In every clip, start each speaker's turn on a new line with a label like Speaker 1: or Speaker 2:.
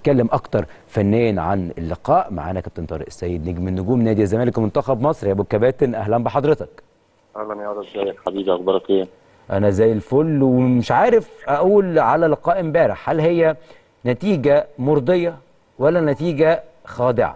Speaker 1: نتكلم اكتر فنيا عن اللقاء معانا كابتن طارق السيد نجم النجوم نادي الزمالك ومنتخب مصر يا ابو الكباتن اهلا بحضرتك
Speaker 2: اهلا يا رب ازيك حبيبي اخبارك ايه
Speaker 1: انا زي الفل ومش عارف اقول على لقاء امبارح هل هي نتيجه مرضيه ولا نتيجه خادعه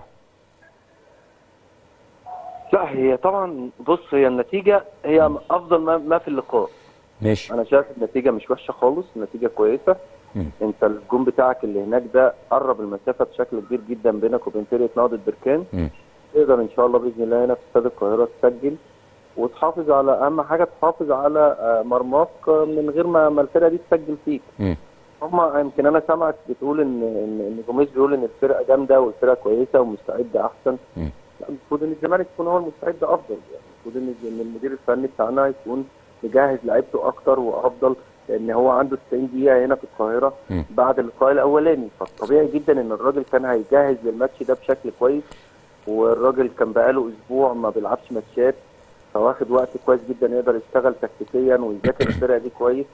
Speaker 3: لا هي طبعا بص هي النتيجة هي أفضل ما, ما في اللقاء
Speaker 1: ماشي
Speaker 3: أنا شايف النتيجة مش وحشة خالص النتيجة كويسة
Speaker 1: مم.
Speaker 3: أنت الجون بتاعك اللي هناك ده قرب المسافة بشكل كبير جدا بينك وبين فرقة نهضة بركان
Speaker 1: مم.
Speaker 3: تقدر إن شاء الله بإذن الله هنا في استاد القاهرة تسجل وتحافظ على أهم حاجة تحافظ على آه، مرماك آه، من غير ما ما الفرقة دي تسجل فيك
Speaker 1: مم.
Speaker 3: هما يمكن أنا سامعك بتقول إن إن إن جوميز بيقول إن الفرقة جامدة والفرقة كويسة ومستعدة أحسن
Speaker 1: مم.
Speaker 3: لا، المفروض ان الزمالك يكون هو المستعد افضل يعني المفروض ان إن المدير الفني بتاعنا يكون مجهز لعيبته اكتر وافضل لان هو عنده 90 دقيقه هنا في القاهره
Speaker 1: مم.
Speaker 3: بعد اللقاء الاولاني فطبيعي جدا ان الراجل كان هيجهز للماتش ده بشكل كويس والراجل كان بقاله اسبوع ما بيلعبش ماتشات فواخد وقت كويس جدا يقدر يشتغل تكتيكيا ويذاكر الفرقه دي كويس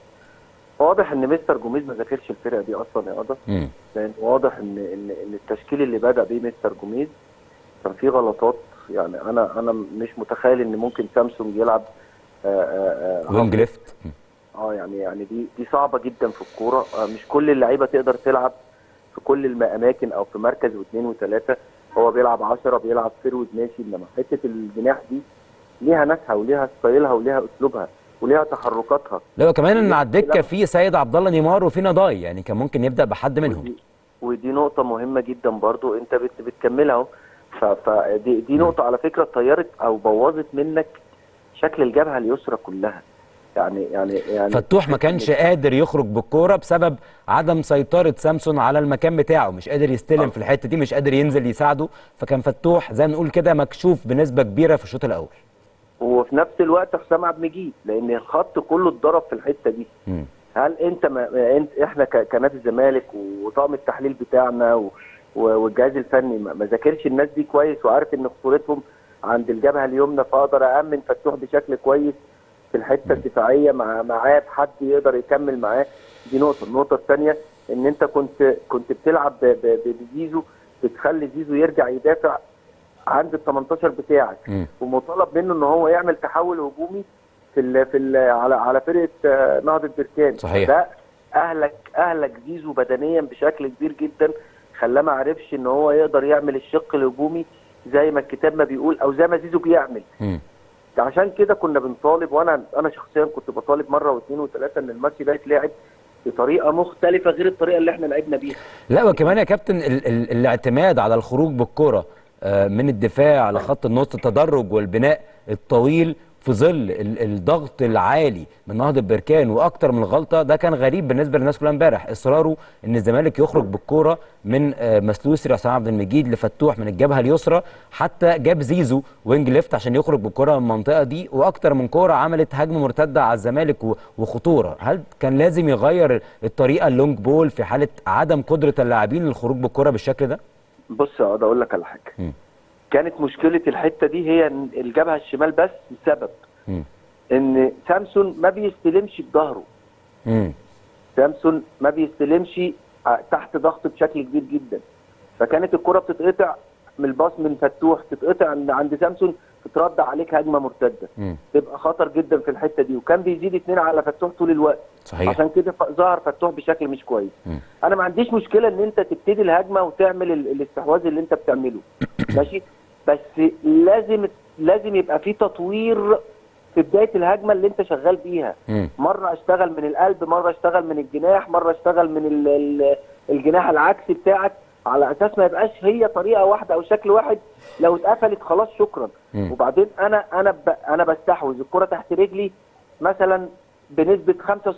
Speaker 3: واضح ان مستر جوميز ما ذاكرش الفرقه دي اصلا يا قدر
Speaker 1: مم.
Speaker 3: لان واضح ان ان ان التشكيل اللي بدا بيه مستر جوميز كان فيه غلطات يعني انا انا مش متخيل ان ممكن سامسونج يلعب آه، آه، آه،
Speaker 1: وينج ليفت مم.
Speaker 3: اه يعني يعني دي دي صعبه جدا في الكوره آه مش كل اللعيبه تقدر تلعب في كل الاماكن او في مركز واثنين وثلاثه هو بيلعب 10 بيلعب فيرود ماشي انما حته الجناح دي ليها ناسها وليها ستايلها وليها اسلوبها وليها تحركاتها
Speaker 1: لا وكمان ان على الدكه في سيد عبد الله نيمار وفي نضاي يعني كان ممكن يبدا بحد منهم
Speaker 3: ودي, ودي نقطة مهمة جدا برضو انت بت بتكملها اهو ف- فدي دي نقطة على فكرة طيرت او بوظت منك شكل الجبهة اليسرى كلها يعني يعني يعني
Speaker 1: فتوح ما كانش قادر يخرج بالكوره بسبب عدم سيطره سامسون على المكان بتاعه مش قادر يستلم في الحته دي مش قادر ينزل يساعده فكان فتوح زي ما نقول كده مكشوف بنسبه كبيره في الشوط الاول
Speaker 3: وفي نفس الوقت حسام عبد المجيد لان الخط كله اتضرب في الحتة دي
Speaker 1: مم.
Speaker 3: هل انت ما ما انت احنا ك- كنادي الزمالك وطاقم التحليل بتاعنا و- و- والجهاز الفني ما ما ذاكرش الناس دي كويس وعارف ان خطورتهم عند الجبهه اليمنى فاقدر امن فتوح بشكل كويس في الحته الدفاعيه مع معاه بحد يقدر يكمل معاه دي نقطه النقطه الثانيه ان انت كنت كنت بتلعب ب- ب- ب- بزيزو بتخلي زيزو يرجع يدافع عند ال 18 بتاعك
Speaker 1: مم.
Speaker 3: ومطالب منه ان هو يعمل تحول هجومي في ال في ال على على فرقه آه، نهضه بركان
Speaker 1: صحيح.
Speaker 3: ده اهلك اهلك زيزو بدنيا بشكل كبير جدا خلاه ما عرفش ان هو يقدر يعمل الشق الهجومي زي ما الكتاب ما بيقول او زي ما زيزو بيعمل
Speaker 1: مم.
Speaker 3: عشان كده كنا بنطالب وانا انا شخصيا كنت بطالب مره واثنين وثلاثه ان الماتش ده يتلعب بطريقه مختلفه غير الطريقه اللي احنا لعبنا بيها
Speaker 1: لا وكمان يا كابتن ال ال الاعتماد على الخروج بالكرة آه، من الدفاع على خط النص التدرج والبناء الطويل في ظل ال الضغط العالي من نهضة بركان واكتر من غلطة ده كان غريب بالنسبة للناس كلها امبارح اصراره ان الزمالك يخرج بالكرة من آه، مسلوسي حسام عبد المجيد لفتوح من الجبهة اليسرى حتى جاب زيزو وينج ليفت عشان يخرج بالكرة من المنطقة دي واكتر من كرة عملت هجمة مرتدة على الزمالك و- وخطورة هل كان لازم يغير الطريقة اللونج بول في حالة عدم قدرة اللاعبين للخروج بالكرة بالشكل ده؟
Speaker 3: بص اقعد اقول لك على حاجه
Speaker 1: مم.
Speaker 3: كانت مشكله الحته دي هي إن الجبهه الشمال بس بسبب
Speaker 1: مم.
Speaker 3: ان سامسون ما بيستلمش بظهره
Speaker 1: مم.
Speaker 3: سامسون ما بيستلمش ع- تحت ضغط بشكل كبير جدا فكانت الكره بتتقطع من الباص من فتوح تتقطع عند عند سامسون تترد عليك هجمه مرتده
Speaker 1: مم.
Speaker 3: تبقى خطر جدا في الحته دي وكان بيزيد اتنين على فتوح طول الوقت
Speaker 1: صحيح
Speaker 3: عشان كده ف- ظهر فتوح بشكل مش كويس
Speaker 1: مم.
Speaker 3: انا ما عنديش مشكله ان انت تبتدي الهجمه وتعمل ال- الاستحواذ اللي انت بتعمله ماشي بس لازم لازم يبقى في تطوير في بدايه الهجمه اللي انت شغال بيها
Speaker 1: مم.
Speaker 3: مره اشتغل من القلب مره اشتغل من الجناح مره اشتغل من ال ال الجناح العكسي بتاعك على اساس ما يبقاش هي طريقه واحده او شكل واحد لو اتقفلت خلاص شكرا
Speaker 1: مم.
Speaker 3: وبعدين انا انا ب انا بستحوذ الكره تحت رجلي مثلا بنسبه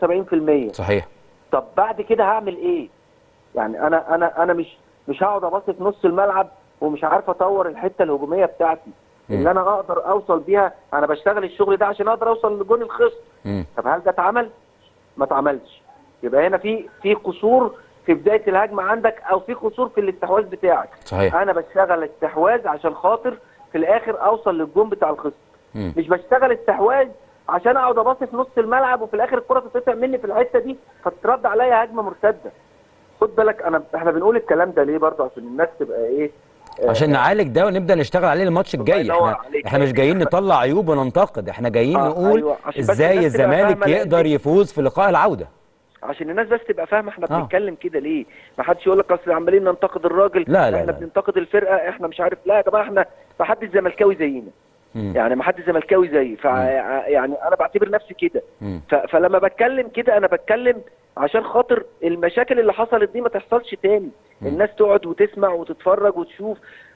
Speaker 3: 75%
Speaker 1: صحيح
Speaker 3: طب بعد كده هعمل ايه يعني انا انا انا مش مش هقعد ابص في نص الملعب ومش عارف اطور الحته الهجوميه بتاعتي
Speaker 1: مم.
Speaker 3: اللي انا اقدر اوصل بيها انا بشتغل الشغل ده عشان اقدر اوصل لجون الخصم
Speaker 1: مم.
Speaker 3: طب هل ده اتعمل ما اتعملش يبقى هنا في في قصور في بدايه الهجمه عندك او في قصور في الاستحواذ بتاعك
Speaker 1: صحيح
Speaker 3: انا بشتغل استحواذ عشان خاطر في الاخر اوصل للجون بتاع الخصم
Speaker 1: مم.
Speaker 3: مش بشتغل استحواذ عشان اقعد اباصي في نص الملعب وفي الاخر الكره تتقطع مني في الحته دي فترد عليا هجمه مرتده خد بالك انا احنا بنقول الكلام ده ليه برضه عشان الناس تبقى ايه آه،
Speaker 1: عشان نعالج ده ونبدا نشتغل عليه الماتش
Speaker 3: الله
Speaker 1: الجاي
Speaker 3: ينور
Speaker 1: احنا
Speaker 3: عليك.
Speaker 1: احنا مش جايين نطلع عيوب وننتقد احنا جايين
Speaker 3: آه،
Speaker 1: نقول
Speaker 3: أيوة، عشان بس
Speaker 1: ازاي
Speaker 3: الناس تبقى
Speaker 1: الزمالك
Speaker 3: فاهمة لأن
Speaker 1: يقدر
Speaker 3: دي-
Speaker 1: يفوز في لقاء العوده
Speaker 3: عشان الناس بس تبقى فاهمه احنا
Speaker 1: آه.
Speaker 3: بنتكلم كده ليه ما حدش يقول لك اصل عمالين ننتقد الراجل
Speaker 1: لا، لا،
Speaker 3: احنا
Speaker 1: لا.
Speaker 3: بننتقد الفرقه احنا مش عارف لا يا جماعه احنا ما حدش زملكاوي زينا
Speaker 1: مم.
Speaker 3: يعني ما حدش زملكاوي زيي ف يعني انا بعتبر نفسي كده
Speaker 1: مم.
Speaker 3: ف... فلما بتكلم كده انا بتكلم عشان خاطر المشاكل اللي حصلت دي ما تحصلش تاني الناس تقعد وتسمع وتتفرج وتشوف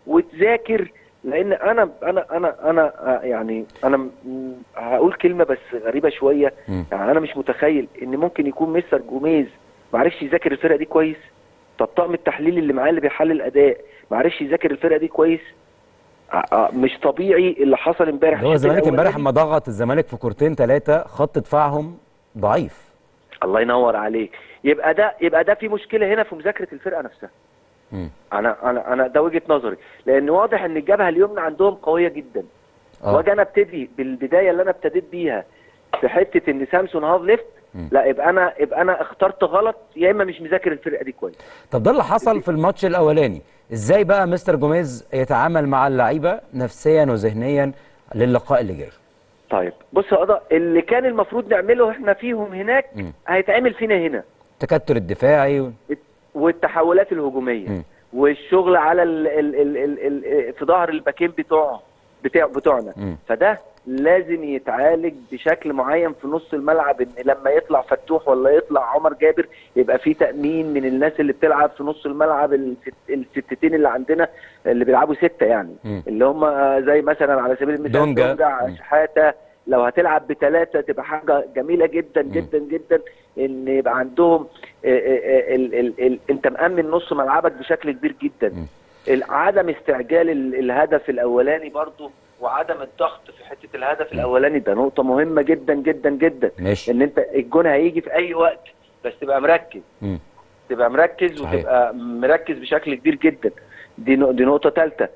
Speaker 3: وتذاكر لان انا انا انا انا آه، يعني انا م- هقول كلمه بس غريبه شويه
Speaker 1: مم.
Speaker 3: يعني انا مش متخيل ان ممكن يكون مستر جوميز ما عرفش يذاكر الفرقه دي كويس طب طاقم التحليل اللي معاه اللي بيحلل اداء ما عرفش يذاكر الفرقه دي كويس آه، آه، مش طبيعي اللي حصل امبارح
Speaker 1: هو
Speaker 3: الشوط
Speaker 1: الزمالك امبارح
Speaker 3: الأولاني.
Speaker 1: لما ضغط الزمالك في كورتين ثلاثه خط دفاعهم ضعيف
Speaker 3: الله ينور عليك يبقى ده يبقى ده في مشكله هنا في مذاكره الفرقه نفسها
Speaker 1: مم.
Speaker 3: انا انا انا ده وجهه نظري لان واضح ان الجبهه اليمنى عندهم قويه جدا
Speaker 1: اه
Speaker 3: واجي انا ابتدي بالبدايه اللي انا ابتديت بيها في حته ان سامسون هاف ليفت
Speaker 1: مم.
Speaker 3: لا يبقى انا يبقى انا اخترت غلط يا اما مش مذاكر الفرقه دي كويس
Speaker 1: طب ده اللي حصل في الماتش الاولاني ازاي بقى مستر جوميز يتعامل مع اللعيبه نفسيا وذهنيا للقاء اللي جاي
Speaker 3: طيب بص يا قضاء اللي كان المفروض نعمله احنا فيهم هناك
Speaker 1: مم.
Speaker 3: هيتعمل فينا هنا
Speaker 1: التكتل الدفاعي و...
Speaker 3: والتحولات الهجوميه
Speaker 1: مم.
Speaker 3: والشغل على ال ال ال ال ال في ظهر الباكين بتوع بتاع بتوعنا
Speaker 1: مم.
Speaker 3: فده لازم يتعالج بشكل معين في نص الملعب ان لما يطلع فتوح ولا يطلع عمر جابر يبقى في تامين من الناس اللي بتلعب في نص الملعب الست الستتين اللي عندنا اللي بيلعبوا سته يعني
Speaker 1: مم.
Speaker 3: اللي هم زي مثلا على سبيل المثال
Speaker 1: دونجا.
Speaker 3: دونجا
Speaker 1: مم.
Speaker 3: شحاته لو هتلعب بثلاثه تبقى حاجه جميله جدا جدا جدا ان يبقى عندهم آه، آه، ال ال ال انت مأمن نص ملعبك بشكل كبير جدا
Speaker 1: مم.
Speaker 3: ال- عدم استعجال ال- الهدف الاولاني برضو وعدم الضغط في حته الهدف الاولاني ده نقطه مهمه جدا جدا جدا
Speaker 1: ماشي
Speaker 3: ان انت الجون هيجي في اي وقت بس تبقى مركز
Speaker 1: مم.
Speaker 3: تبقى مركز
Speaker 1: صحيح.
Speaker 3: وتبقى مركز بشكل كبير جدا دي نق- دي نقطه ثالثه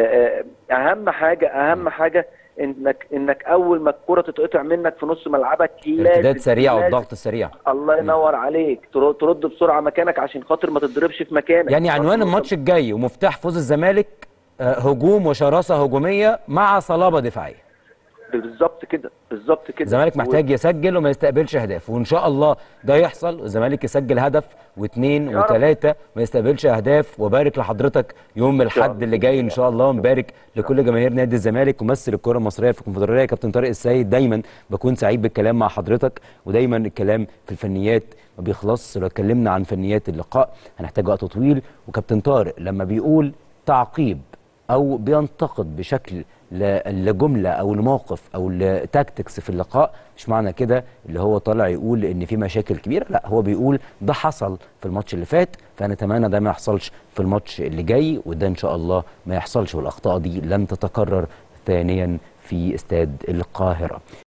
Speaker 3: اهم حاجه اهم حاجه انك انك اول ما الكره تتقطع منك في نص ملعبك
Speaker 1: ارتداد
Speaker 3: لازم
Speaker 1: سريع
Speaker 3: لازم
Speaker 1: والضغط السريع
Speaker 3: الله ينور عليك تر- ترد بسرعه مكانك عشان خاطر ما تضربش في مكانك
Speaker 1: يعني عنوان الماتش الجاي ومفتاح فوز الزمالك آه، هجوم وشراسه هجوميه مع صلابه دفاعيه
Speaker 3: بالظبط كده بالظبط كده
Speaker 1: الزمالك محتاج يسجل وما يستقبلش اهداف وان شاء الله ده يحصل والزمالك يسجل هدف واثنين
Speaker 3: يا رب.
Speaker 1: وثلاثه ما يستقبلش اهداف وبارك لحضرتك يوم
Speaker 3: شاء
Speaker 1: الاحد اللي جاي ان شاء الله ونبارك لكل جماهير نادي الزمالك وممثل الكره المصريه في الكونفدراليه كابتن طارق السيد دايما بكون سعيد بالكلام مع حضرتك ودايما الكلام في الفنيات ما بيخلصش لو اتكلمنا عن فنيات اللقاء هنحتاج وقت طويل وكابتن طارق لما بيقول تعقيب او بينتقد بشكل ل- لجمله او لموقف او لتاكتكس في اللقاء مش معنى كده اللي هو طالع يقول ان في مشاكل كبيره لا هو بيقول ده حصل في الماتش اللي فات فنتمنى ده ما يحصلش في الماتش اللي جاي وده ان شاء الله ما يحصلش والاخطاء دي لن تتكرر ثانيا في استاد القاهره